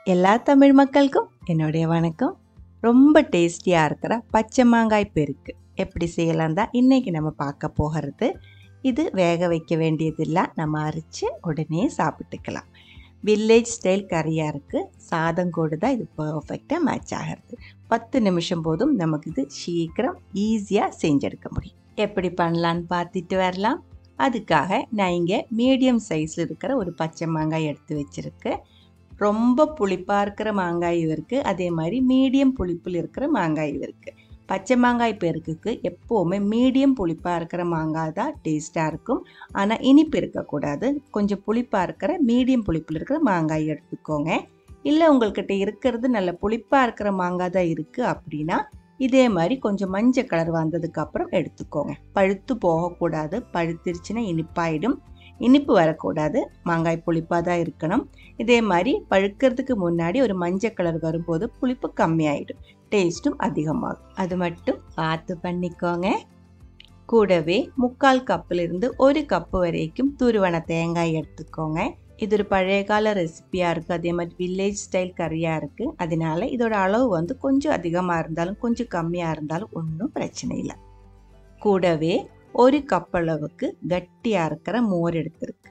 எல்லா தமிழ் மக்களுக்கும் என்னுடைய வணக்கம் ரொம்ப டேஸ்டியாக இருக்கிற பச்சை மாங்காய் பெருக்கு எப்படி செய்யலாம் தான் இன்றைக்கி நம்ம பார்க்க போகிறது இது வேக வைக்க வேண்டியதில்லை நம்ம அரைச்சி உடனே சாப்பிட்டுக்கலாம் வில்லேஜ் ஸ்டைல் கறியாக இருக்குது சாதம் கூட தான் இது பர்ஃபெக்டாக மேட்ச் ஆகிறது பத்து நிமிஷம் போதும் நமக்கு இது சீக்கிரம் ஈஸியாக செஞ்செடுக்க முடியும் எப்படி பண்ணலான்னு பார்த்துட்டு வரலாம் அதுக்காக நான் இங்கே மீடியம் சைஸில் இருக்கிற ஒரு பச்சை மாங்காய் எடுத்து வச்சுருக்கேன் ரொம்ப புளிப்பாக இருக்கிற மாங்காயும் இருக்குது அதே மாதிரி மீடியம் புளிப்பில் இருக்கிற மாங்காயும் இருக்குது பச்சை மாங்காய் பெருக்குக்கு எப்போவுமே மீடியம் புளிப்பாக இருக்கிற மாங்காய் தான் டேஸ்ட்டாக இருக்கும் ஆனால் இனிப்பு இருக்கக்கூடாது கொஞ்சம் புளிப்பாக இருக்கிற மீடியம் புளிப்பில் இருக்கிற மாங்காய் எடுத்துக்கோங்க இல்லை உங்கள்கிட்ட இருக்கிறது நல்ல புளிப்பாக இருக்கிற மாங்காய் தான் இருக்குது அப்படின்னா இதே மாதிரி கொஞ்சம் மஞ்சள் கலர் வந்ததுக்கு அப்புறம் எடுத்துக்கோங்க பழுத்து போகக்கூடாது பழுத்திருச்சுன்னா இனிப்பாயிடும் இனிப்பு வரக்கூடாது மாங்காய் புளிப்பாக தான் இருக்கணும் இதே மாதிரி பழுக்கிறதுக்கு முன்னாடி ஒரு மஞ்சள் கலர் வரும்போது புளிப்பு கம்மியாயிடும் டேஸ்ட்டும் அதிகமாகும் அது மட்டும் பார்த்து பண்ணிக்கோங்க கூடவே முக்கால் கப்பிலிருந்து ஒரு கப்பு வரைக்கும் துருவன தேங்காய் எடுத்துக்கோங்க இது ஒரு பழைய கால ரெசிபியாக இருக்குது அதே மாதிரி வில்லேஜ் ஸ்டைல் கறியாக இருக்குது அதனால இதோட அளவு வந்து கொஞ்சம் அதிகமாக இருந்தாலும் கொஞ்சம் கம்மியாக இருந்தாலும் ஒன்றும் பிரச்சனை இல்லை கூடவே ஒரு கப் அளவுக்கு கட்டியாக இருக்கிற மோர் எடுத்திருக்கு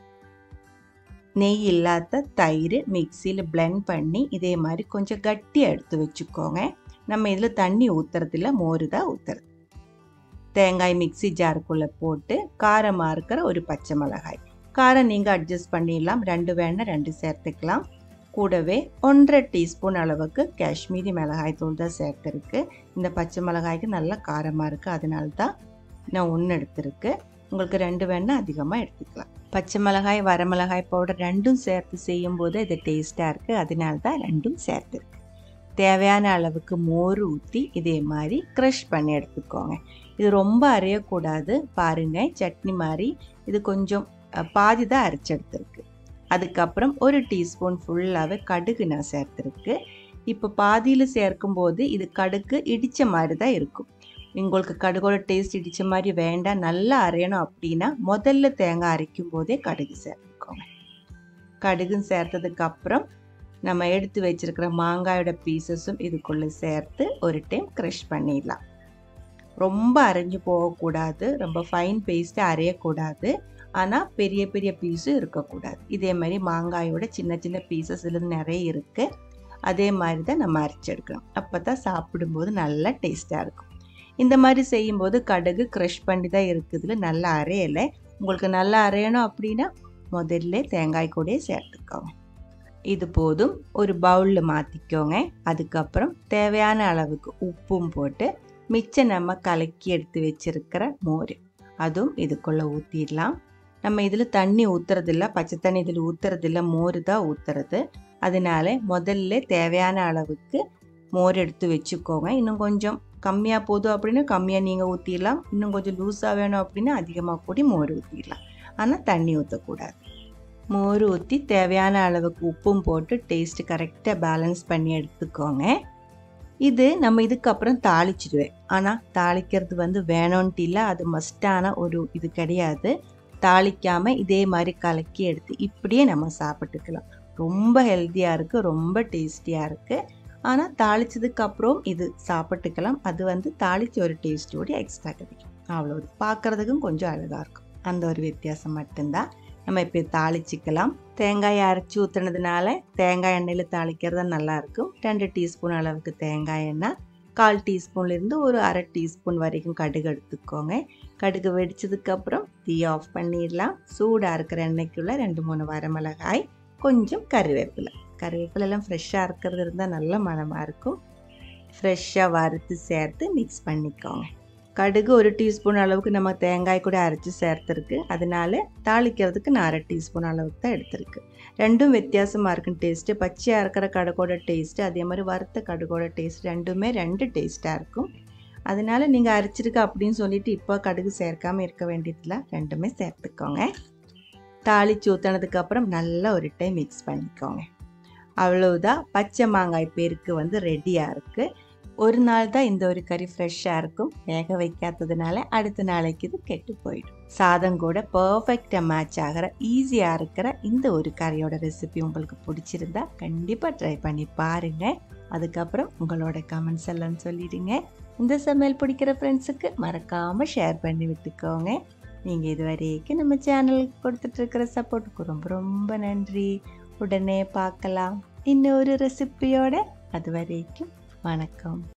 நெய் இல்லாத தயிர் மிக்சியில் பிளெண்ட் பண்ணி இதே மாதிரி கொஞ்சம் கட்டியாக எடுத்து வச்சுக்கோங்க நம்ம இதில் தண்ணி ஊற்றுறதில்ல மோர் தான் ஊற்றுறது தேங்காய் மிக்சி ஜாருக்குள்ளே போட்டு காரமாக இருக்கிற ஒரு பச்சை மிளகாய் காரம் நீங்கள் அட்ஜஸ்ட் பண்ணிடலாம் ரெண்டு வேணால் ரெண்டு சேர்த்துக்கலாம் கூடவே ஒன்றரை டீஸ்பூன் அளவுக்கு காஷ்மீரி மிளகாய் தூள் தான் சேர்த்துருக்கு இந்த பச்சை மிளகாய்க்கு நல்லா காரமாக இருக்குது அதனால தான் நான் ஒன்று எடுத்திருக்கு உங்களுக்கு ரெண்டு வேணால் அதிகமாக எடுத்துக்கலாம் பச்சை மிளகாய் வரமிளகாய் பவுடர் ரெண்டும் சேர்த்து செய்யும்போது இது டேஸ்ட்டாக இருக்குது அதனால தான் ரெண்டும் சேர்த்துருக்கு தேவையான அளவுக்கு மோர் ஊற்றி இதே மாதிரி க்ரஷ் பண்ணி எடுத்துக்கோங்க இது ரொம்ப அரையக்கூடாது பாருங்கள் சட்னி மாதிரி இது கொஞ்சம் பாதி தான் அரைச்சி எடுத்துருக்கு அதுக்கப்புறம் ஒரு டீஸ்பூன் ஃபுல்லாகவே கடுகு நான் சேர்த்துருக்கு இப்போ பாதியில் சேர்க்கும்போது இது கடுகு இடித்த மாதிரி தான் இருக்கும் உங்களுக்கு கடுகோட டேஸ்ட் இடித்த மாதிரி வேண்டாம் நல்லா அரையணும் அப்படின்னா முதல்ல தேங்காய் அரைக்கும் போதே கடுகு சேர்த்துக்கோங்க கடுகும் சேர்த்ததுக்கப்புறம் நம்ம எடுத்து வச்சுருக்கிற மாங்காயோட பீசஸும் இதுக்குள்ளே சேர்த்து ஒரு டைம் க்ரஷ் பண்ணிடலாம் ரொம்ப அரைஞ்சு போகக்கூடாது ரொம்ப ஃபைன் பேஸ்ட்டு அரையக்கூடாது ஆனால் பெரிய பெரிய பீஸும் இருக்கக்கூடாது இதே மாதிரி மாங்காயோட சின்ன சின்ன பீசஸ் இதில் நிறைய இருக்குது அதே மாதிரி தான் நம்ம அரைச்செடுக்கணும் அப்போ தான் சாப்பிடும்போது நல்லா டேஸ்ட்டாக இருக்கும் இந்த மாதிரி செய்யும்போது கடுகு க்ரஷ் பண்ணி தான் இருக்குதுல நல்லா அரையலை உங்களுக்கு நல்லா அரையணும் அப்படின்னா முதல்ல தேங்காய் கூடயே சேர்த்துக்கோங்க இது போதும் ஒரு பவுலில் மாற்றிக்கோங்க அதுக்கப்புறம் தேவையான அளவுக்கு உப்பும் போட்டு மிச்சம் நம்ம கலக்கி எடுத்து வச்சிருக்கிற மோர் அதுவும் இதுக்குள்ளே ஊற்றிடலாம் நம்ம இதில் தண்ணி ஊற்றுறதில்ல பச்சை தண்ணி இதில் ஊற்றுறதில்ல மோர் தான் ஊற்றுறது அதனால முதல்ல தேவையான அளவுக்கு மோர் எடுத்து வச்சுக்கோங்க இன்னும் கொஞ்சம் கம்மியாக போதும் அப்படின்னா கம்மியாக நீங்கள் ஊற்றிடலாம் இன்னும் கொஞ்சம் லூஸாக வேணும் அப்படின்னா அதிகமாக கூடி மோர் ஊற்றிடலாம் ஆனால் தண்ணி ஊற்றக்கூடாது மோர் ஊற்றி தேவையான அளவுக்கு உப்பும் போட்டு டேஸ்ட்டு கரெக்டாக பேலன்ஸ் பண்ணி எடுத்துக்கோங்க இது நம்ம இதுக்கப்புறம் தாளிச்சிடுவேன் ஆனால் தாளிக்கிறது வந்து வேணும்ன்ட்டு இல்லை அது மஸ்டான ஒரு இது கிடையாது தாளிக்காமல் இதே மாதிரி கலக்கி எடுத்து இப்படியே நம்ம சாப்பிட்டுக்கலாம் ரொம்ப ஹெல்த்தியாக இருக்குது ரொம்ப டேஸ்டியாக இருக்குது ஆனால் தாளித்ததுக்கப்புறம் இது சாப்பிட்டுக்கலாம் அது வந்து தாளித்த ஒரு டேஸ்ட்டோடு எக்ஸ்ட்ரா கிடைக்கும் அவ்வளோ பார்க்குறதுக்கும் கொஞ்சம் அழகாக இருக்கும் அந்த ஒரு வித்தியாசம் மட்டும்தான் நம்ம இப்போ தாளிச்சிக்கலாம் தேங்காயை அரைச்சி ஊற்றுனதுனால தேங்காய் எண்ணெயில் தாளிக்கிறது நல்லாயிருக்கும் ரெண்டு டீஸ்பூன் அளவுக்கு தேங்காய் எண்ணெய் கால் டீஸ்பூன்லேருந்து ஒரு அரை டீஸ்பூன் வரைக்கும் கடுகு எடுத்துக்கோங்க கடுகு வெடிச்சதுக்கப்புறம் தீ ஆஃப் பண்ணிடலாம் சூடாக இருக்கிற எண்ணெய்க்குள்ளே ரெண்டு மூணு வரமிளகாய் கொஞ்சம் கருவேப்பிலை கருவேப்பிலெல்லாம் ஃப்ரெஷ்ஷாக இருக்கிறது இருந்தால் நல்ல மனமாக இருக்கும் ஃப்ரெஷ்ஷாக வறுத்து சேர்த்து மிக்ஸ் பண்ணிக்கோங்க கடுகு ஒரு டீஸ்பூன் அளவுக்கு நம்ம தேங்காய் கூட அரைச்சி சேர்த்துருக்கு அதனால தாளிக்கிறதுக்கு நான் அரை டீஸ்பூன் அளவுக்கு தான் எடுத்திருக்கு ரெண்டும் வித்தியாசமாக இருக்கும் டேஸ்ட்டு பச்சையாக இருக்கிற கடுகோட டேஸ்ட்டு அதே மாதிரி வறுத்த கடுகோட டேஸ்ட் ரெண்டுமே ரெண்டு டேஸ்ட்டாக இருக்கும் அதனால நீங்கள் அரைச்சிருக்க அப்படின்னு சொல்லிட்டு இப்போ கடுகு சேர்க்காமல் இருக்க வேண்டியதில்ல ரெண்டுமே சேர்த்துக்கோங்க தாளிச்சு ஊற்றினதுக்கப்புறம் நல்லா ஒரு டைம் மிக்ஸ் பண்ணிக்கோங்க அவ்வளவுதான் பச்சை மாங்காய் பேருக்கு வந்து ரெடியாக இருக்குது ஒரு நாள் தான் இந்த ஒரு கறி ஃப்ரெஷ்ஷாக இருக்கும் வேக வைக்காததுனால அடுத்த நாளைக்கு இது கெட்டு போயிடும் சாதம் கூட பர்ஃபெக்டாக மேட்ச் ஆகிற ஈஸியாக இருக்கிற இந்த ஒரு கறியோட ரெசிபி உங்களுக்கு பிடிச்சிருந்தா கண்டிப்பாக ட்ரை பண்ணி பாருங்கள் அதுக்கப்புறம் உங்களோட கமெண்ட்ஸ் எல்லாம் சொல்லிடுங்க இந்த சமையல் பிடிக்கிற ஃப்ரெண்ட்ஸுக்கு மறக்காமல் ஷேர் பண்ணி விட்டுக்கோங்க நீங்கள் இது வரைக்கும் நம்ம சேனலுக்கு கொடுத்துட்ருக்கிற சப்போர்ட்டுக்கு ரொம்ப ரொம்ப நன்றி உடனே பார்க்கலாம் இன்னொரு ரெசிபியோட அது வரைக்கும் வணக்கம்